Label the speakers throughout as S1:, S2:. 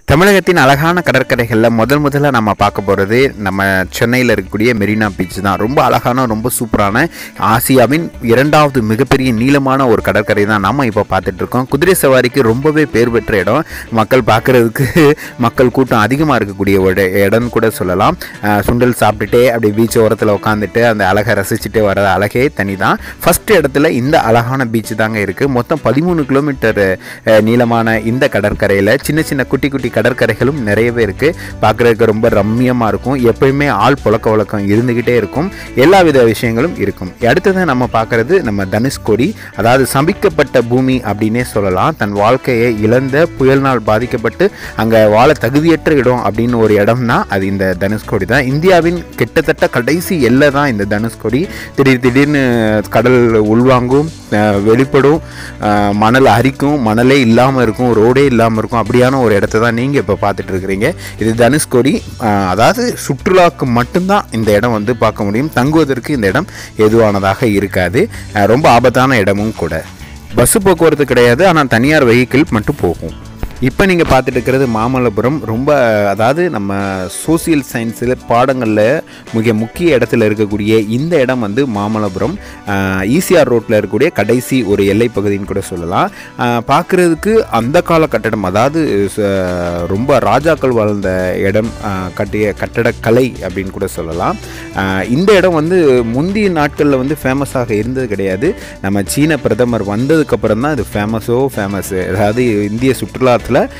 S1: தமிழகத்தின் அழகான கடற்கரைகளில் முதல் முதல்ல நம்ம பார்க்க போகிறது நம்ம சென்னையில் இருக்கக்கூடிய மெரினா பீச் தான் ரொம்ப அழகான ரொம்ப சூப்பரான ஆசியாவின் இரண்டாவது மிகப்பெரிய நீளமான ஒரு கடற்கரை தான் நம்ம இப்போ பார்த்துட்டு இருக்கோம் குதிரை சவாரிக்கு ரொம்பவே பேர் பெற்ற இடம் மக்கள் பார்க்குறதுக்கு மக்கள் கூட்டம் அதிகமாக இருக்கக்கூடிய ஒரு இடம்னு கூட சொல்லலாம் அஹ் சுண்டல் சாப்பிட்டுட்டே அப்படி பீச் ஓரத்தில் உட்காந்துட்டு அந்த அழகை ரசிச்சுட்டு வர அழகே தனி தான் ஃபஸ்ட் இடத்துல இந்த அழகான பீச் தாங்க இருக்குது மொத்தம் பதிமூணு கிலோமீட்டர் அஹ், நீளமான இந்த கடற்கரையில் சின்ன சின்ன குட்டி குட்டி கடற்கரைகளும் நிறையவே இருக்குது பார்க்குறதுக்கு ரொம்ப ரம்மியமாக இருக்கும் எப்பயுமே ஆள் புழக்க வழக்கம் இருந்துக்கிட்டே இருக்கும் எல்லா வித விஷயங்களும் இருக்கும் அடுத்தது நம்ம பார்க்குறது நம்ம தனுஷ்கோடி அதாவது சபிக்கப்பட்ட பூமி அப்படின்னே சொல்லலாம் தன் வாழ்க்கையை இழந்த புயல்னால் பாதிக்கப்பட்டு அங்கே வாழ தகுதியற்ற இடம் அப்படின்னு ஒரு இடம்னா அது இந்த தனுஷ்கோடி தான் இந்தியாவின் கிட்டத்தட்ட கடைசி எல்லை தான் இந்த தனுஷ்கோடி திடீர் திடீர்னு கடல் உள்வாங்கும் அஹ் வெளிப்படும் அஹ் மணல் அரிக்கும் மணலே இல்லாமல் இருக்கும் ரோடே இல்லாமல் இருக்கும் அப்படியான ஒரு இடத்த தான் நீங்கள் இப்போ பார்த்துட்டு இருக்கிறீங்க இது தனுஷ்கோடி அஹ் அதாவது சுற்றுலாவுக்கு மட்டும்தான் இந்த இடம் வந்து பார்க்க முடியும் தங்குவதற்கு இந்த இடம் எதுவானதாக இருக்காது அஹ் ரொம்ப ஆபத்தான இடமும் கூட பஸ்ஸு போக்குவரத்து கிடையாது ஆனால் தனியார் வெஹிக்கிள் மட்டும் போகும் இப்போ நீங்கள் பார்த்துட்டு இருக்கிறது மாமல்லபுரம் ரொம்ப அதாவது நம்ம சோசியல் சயின்ஸில் பாடங்களில் மிக முக்கிய இடத்துல இருக்கக்கூடிய இந்த இடம் வந்து மாமல்லபுரம் ஈசிஆர் ரோட்டில் இருக்கக்கூடிய கடைசி ஒரு எல்லை பகுதின்னு கூட சொல்லலாம் பார்க்குறதுக்கு அந்த கால கட்டடம் அதாவது ச- ரொம்ப ராஜாக்கள் வாழ்ந்த இடம் ஆஹ் கட்டிய கட்டடக்கலை அப்படின்னு கூட சொல்லலாம் ஆஹ் இந்த இடம் வந்து முந்தைய நாட்களில் வந்து ஃபேமஸாக இருந்தது கிடையாது நம்ம சீன பிரதமர் வந்ததுக்கப்புறம் தான் இது ஃபேமஸோ ஃபேமஸ் அதாவது இந்திய சுற்றுலாத்தில்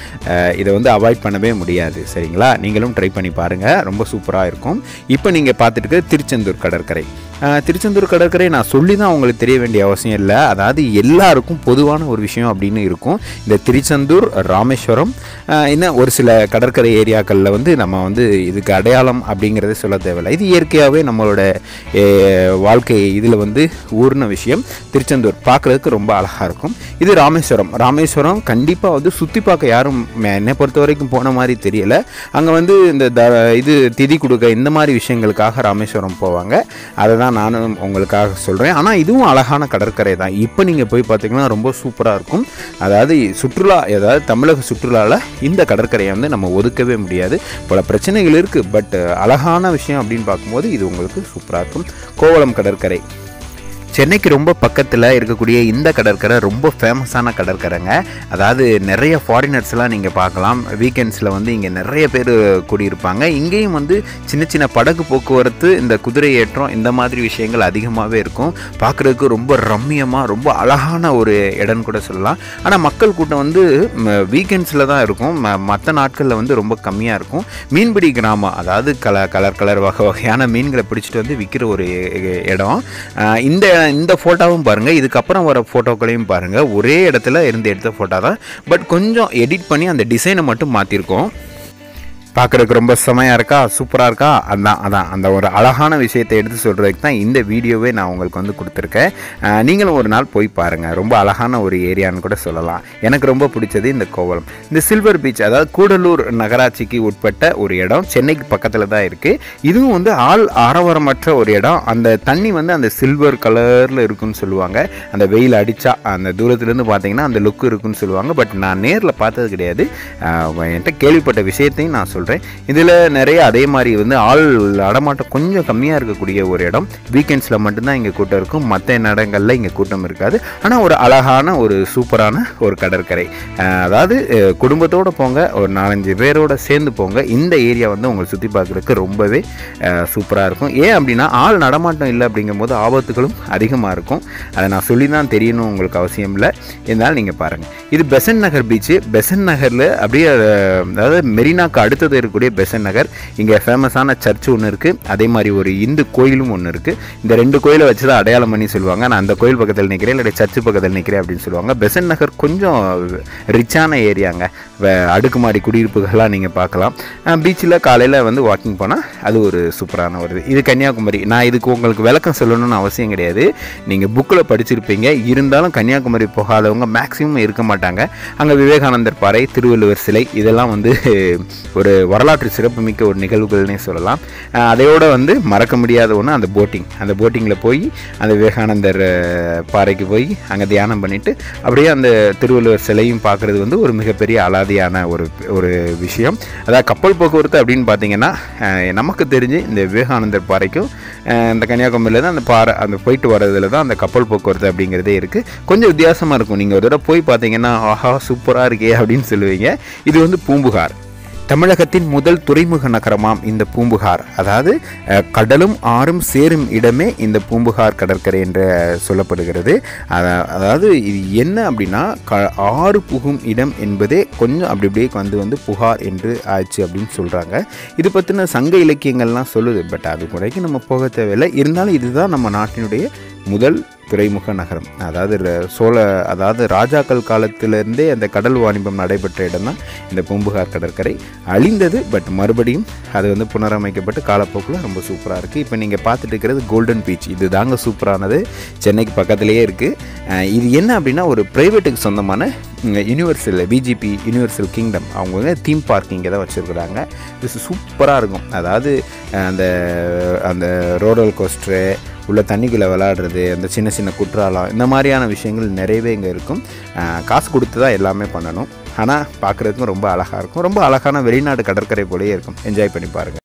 S1: இதை வந்து அவாய்ட் பண்ணவே முடியாது சரிங்களா நீங்களும் ட்ரை பண்ணி பாருங்கள் ரொம்ப சூப்பராக இருக்கும் இப்போ நீங்கள் பார்த்துட்டு இருக்கிறது திருச்செந்தூர் கடற்கரை ஆஹ் திருச்செந்தூர் கடற்கரை நான் சொல்லி தான் உங்களுக்கு தெரிய வேண்டிய அவசியம் இல்லை அதாவது எல்லாருக்கும் பொதுவான ஒரு விஷயம் அப்படின்னு இருக்கும் இந்த திருச்செந்தூர் ராமேஸ்வரம் ஆஹ் இன்னும் ஒரு சில கடற்கரை ஏரியாக்களில் வந்து நம்ம வந்து இதுக்கு அடையாளம் அப்படிங்கிறத சொல்ல தேவையில்லை இது இயற்கையாகவே நம்மளோட eh, வாழ்க்கை இதில் வந்து ஊர்ன விஷயம் திருச்செந்தூர் பார்க்குறதுக்கு ரொம்ப அழகாக இருக்கும் இது ராமேஸ்வரம் ராமேஸ்வரம் கண்டிப்பாக வந்து சுற்றி பார்க்க யாரும் ம- என்னை பொறுத்த வரைக்கும் போன மாதிரி தெரியல அங்கே வந்து இந்த த இது திதி கொடுக்க இந்த மாதிரி விஷயங்களுக்காக ராமேஸ்வரம் போவாங்க அதை தான் நானும் உங்களுக்காக சொல்கிறேன் ஆனால் இதுவும் அழகான கடற்கரை தான் இப்போ நீங்கள் போய் பார்த்தீங்கன்னா ரொம்ப சூப்பராக இருக்கும் அதாவது சுற்றுலா அதாவது தமிழக சுற்றுலாவில் இந்த கடற்கரையை வந்து நம்ம ஒதுக்கவே முடியாது பல பிரச்சனைகள் இருக்குது பட் அழகான விஷயம் அப்படின்னு பார்க்கும்போது இது உங்களுக்கு சூப்பராக இருக்கும் கோவளம் கடற்கரை சென்னைக்கு ரொம்ப பக்கத்தில் இருக்கக்கூடிய இந்த கடற்கரை ரொம்ப ஃபேமஸான கடற்கரைங்க அதாவது நிறைய ஃபாரினர்ஸ்லாம் நீங்கள் பார்க்கலாம் வீக்கெண்ட்ஸில் வந்து இங்கே நிறைய பேர் கூடியிருப்பாங்க இங்கேயும் வந்து சின்ன சின்ன படகு போக்குவரத்து இந்த குதிரை ஏற்றம் இந்த மாதிரி விஷயங்கள் அதிகமாகவே இருக்கும் பார்க்குறதுக்கு ரொம்ப ரம்மியமாக ரொம்ப அழகான ஒரு இடம்னு கூட சொல்லலாம் ஆனால் மக்கள் கூட்டம் வந்து வீக்கெண்ட்ஸில் தான் இருக்கும் மற்ற நாட்களில் வந்து ரொம்ப கம்மியாக இருக்கும் மீன்பிடி கிராமம் அதாவது கலர் கலர் கலர் வகை வகையான மீன்களை பிடிச்சிட்டு வந்து விற்கிற ஒரு இ- இடம் ஆஹ் இந்த இந்த ஃபோட்டோவும் பாருங்கள் இதுக்கப்புறம் வர ஃபோட்டோக்களையும் பாருங்கள் ஒரே இடத்துல இருந்து எடுத்த ஃபோட்டோ தான் பட் கொஞ்சம் எடிட் பண்ணி அந்த டிசைனை மட்டும் மாற்றிருக்கோம் பார்க்குறதுக்கு ரொம்ப செமையாக இருக்கா சூப்பராக இருக்கா அதான் அதான் அந்த ஒரு அழகான விஷயத்தை எடுத்து சொல்கிறதுக்கு தான் இந்த வீடியோவே நான் உங்களுக்கு வந்து கொடுத்துருக்கேன் ஆஹ் நீங்களும் ஒரு நாள் போய் பாருங்கள் ரொம்ப அழகான ஒரு ஏரியான்னு கூட சொல்லலாம் எனக்கு ரொம்ப பிடிச்சது இந்த கோவளம் இந்த சில்வர் பீச் அதாவது கூடலூர் நகராட்சிக்கு உட்பட்ட ஒரு இடம் சென்னைக்கு பக்கத்தில் தான் இருக்குது இதுவும் வந்து ஆள் ஆரவாரமற்ற ஒரு இடம் அந்த தண்ணி வந்து அந்த சில்வர் கலரில் இருக்குன்னு சொல்லுவாங்க அந்த வெயில் அடித்தா அந்த தூரத்துலேருந்து பார்த்தீங்கன்னா அந்த லுக் இருக்குன்னு சொல்லுவாங்க பட் நான் நேரில் பார்த்தது கிடையாது ஆஹ் என்கிட்ட கேள்விப்பட்ட விஷயத்தையும் நான் சொல்கிறேன் இதில் நிறைய அதே மாதிரி வந்து ஆள் நடமாட்டம் கொஞ்சம் கம்மியாக இருக்கக்கூடிய ஒரு இடம் வீக்கெண்ட்ஸில் மட்டும்தான் இங்கே கூட்டம் இருக்கும் மற்ற இடங்களில் இங்கே கூட்டம் இருக்காது ஆனால் ஒரு அழகான ஒரு சூப்பரான ஒரு கடற்கரை ஆஹ் அதாவது அஹ் குடும்பத்தோட போங்க ஒரு நாலஞ்சு பேரோட சேர்ந்து போங்க இந்த ஏரியா வந்து உங்களை சுற்றி பார்க்குறதுக்கு ரொம்பவே சூப்பராக இருக்கும் ஏன் அப்படின்னா ஆள் நடமாட்டம் இல்லை அப்படிங்கும்போது ஆபத்துகளும் அதிகமாக இருக்கும் அதை நான் சொல்லி தான் தெரியணும் உங்களுக்கு அவசியம் இல்லை இருந்தாலும் நீங்கள் பாருங்கள் இது பெசன் நகர் பீச்சு பெசன் நகரில் அப்படியே அஹ், அதாவது மெரினாக்கு அடுத்தது இருக்கக்கூடிய பெசன் நகர் இங்கே ஃபேமஸான சர்ச் ஒன்று இருக்குது அதே மாதிரி ஒரு இந்து கோயிலும் ஒன்று இருக்குது இந்த ரெண்டு கோயிலை வச்சு தான் அடையாளம் பண்ணி சொல்லுவாங்க நான் அந்த கோயில் பக்கத்தில் நிற்கிறேன் இல்லை சர்ச்சு பக்கத்தில் நிற்கிறேன் அப்படின்னு சொல்லுவாங்க பெசன் நகர் கொஞ்சம் ரிச்சான ஏரியாங்க வ- அடுக்குமாடி குடியிருப்புகள்லாம் நீங்கள் பார்க்கலாம் பீச்சில் காலையில் வந்து வாக்கிங் போனால் அது ஒரு சூப்பரான ஒரு இது இது கன்னியாகுமரி நான் இதுக்கு உங்களுக்கு விளக்கம் சொல்லணும்னு அவசியம் கிடையாது நீங்கள் புக்கில் படிச்சிருப்பீங்க இருந்தாலும் கன்னியாகுமரி போகாதவங்க மேக்ஸிமம் இருக்க மாட்டாங்க அங்கே விவேகானந்தர் பாறை திருவள்ளுவர் சிலை இதெல்லாம் வந்து ஒரு வரலாற்று சிறப்புமிக்க ஒரு நிகழ்வுகள்னே சொல்லலாம் அஹ் அதையோட வந்து மறக்க முடியாத ஒன்று அந்த போட்டிங் அந்த போட்டிங்கில் போய் அந்த விவேகானந்தர் அஹ், பாறைக்கு போய் அங்கே தியானம் பண்ணிவிட்டு அப்படியே அந்த திருவள்ளுவர் சிலையும் பார்க்குறது வந்து ஒரு மிகப்பெரிய அலாதியான ஒரு ஒரு விஷயம் அதாவது கப்பல் போக்குவரத்து அப்படின்னு பார்த்தீங்கன்னா அஹ், நமக்கு தெரிஞ்சு இந்த விவேகானந்தர் பாறைக்கும் அஹ், இந்த கன்னியாகுமரியில் தான் அந்த பாறை அந்த போயிட்டு வர்றதுல தான் அந்த கப்பல் போக்குவரத்து அப்படிங்கிறதே இருக்குது கொஞ்சம் வித்தியாசமாக இருக்கும் நீங்கள் ஒரு தடவை போய் பார்த்தீங்கன்னா ஆஹா சூப்பராக இருக்கே அப்படின்னு சொல்லுவீங்க இது வந்து பூம்புகார் தமிழகத்தின் முதல் துறைமுக நகரமாம் இந்த பூம்புகார் அதாவது அஹ், கடலும் ஆறும் சேரும் இடமே இந்த பூம்புகார் கடற்கரை என்று சொல்லப்படுகிறது அத- அதாவது இது என்ன அப்படின்னா க ஆறு புகும் இடம் என்பதே கொஞ்சம் அப்படி அப்படியே வந்து வந்து புகார் என்று ஆச்சு அப்படின்னு சொல்கிறாங்க இது பற்றின சங்க இலக்கியங்கள்லாம் சொல்லுது பட் அது வரைக்கும் நம்ம போக தேவையில்லை இருந்தாலும் இதுதான் நம்ம நாட்டினுடைய முதல் துறைமுக நகரம் அதாவது ர- சோழ அதாவது ராஜாக்கள் காலத்திலிருந்தே அந்த கடல் வாணிபம் நடைபெற்ற இடம் தான் இந்த பூம்புகார் கடற்கரை அழிந்தது பட் மறுபடியும் அது வந்து புனரமைக்கப்பட்டு காலப்போக்கில் ரொம்ப சூப்பராக இருக்குது இப்போ நீங்கள் பார்த்துட்டு இருக்கிறது கோல்டன் பீச் இது தாங்க சூப்பரானது சென்னைக்கு பக்கத்துலேயே இருக்குது இது என்ன அப்படின்னா ஒரு ப்ரைவேட்டுக்கு சொந்தமான யூனிவர்சல் பிஜிபி யூனிவர்சல் கிங்டம் அவங்க வந்து தீம் பார்க் இங்கே தான் வச்சுருக்குறாங்க இது சூப்பராக இருக்கும் அதாவது அஹ், அந்த அந்த ரோலர் கோஸ்டரு உள்ள தண்ணிக்குள்ளே விளையாடுறது அந்த சின்ன சின்ன குற்றாலம் இந்த மாதிரியான விஷயங்கள் நிறையவே இங்கே இருக்கும் அஹ், காசு கொடுத்து தான் எல்லாமே பண்ணணும் ஆனால் பார்க்குறதுக்கும் ரொம்ப அழகாக இருக்கும் ரொம்ப அழகான வெளிநாடு கடற்கரை போலயே இருக்கும் என்ஜாய் பண்ணி பாருங்கள்